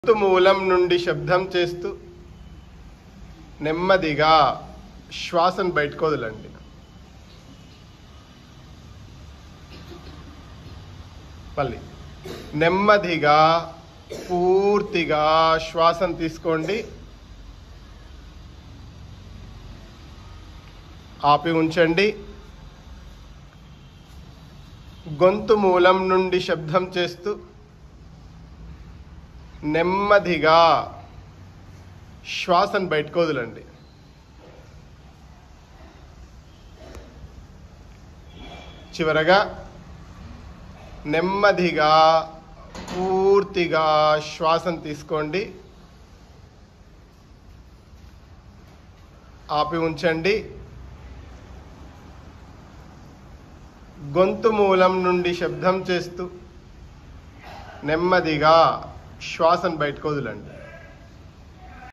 గొంతు మూలం నుండి శబ్దం చేస్తూ నెమ్మదిగా శ్వాసను బయటకు వదలండి మళ్ళీ నెమ్మదిగా పూర్తిగా శ్వాసను తీసుకోండి ఆపి ఉంచండి గొంతు మూలం నుండి శబ్దం చేస్తూ నెమ్మదిగా శ్వాసను బయటకు వదలండి చివరగా నెమ్మదిగా పూర్తిగా శ్వాసను తీసుకోండి ఆపి ఉంచండి గొంతు మూలం నుండి శబ్దం చేస్తూ నెమ్మదిగా శ్వాసను బయటకు వదలండి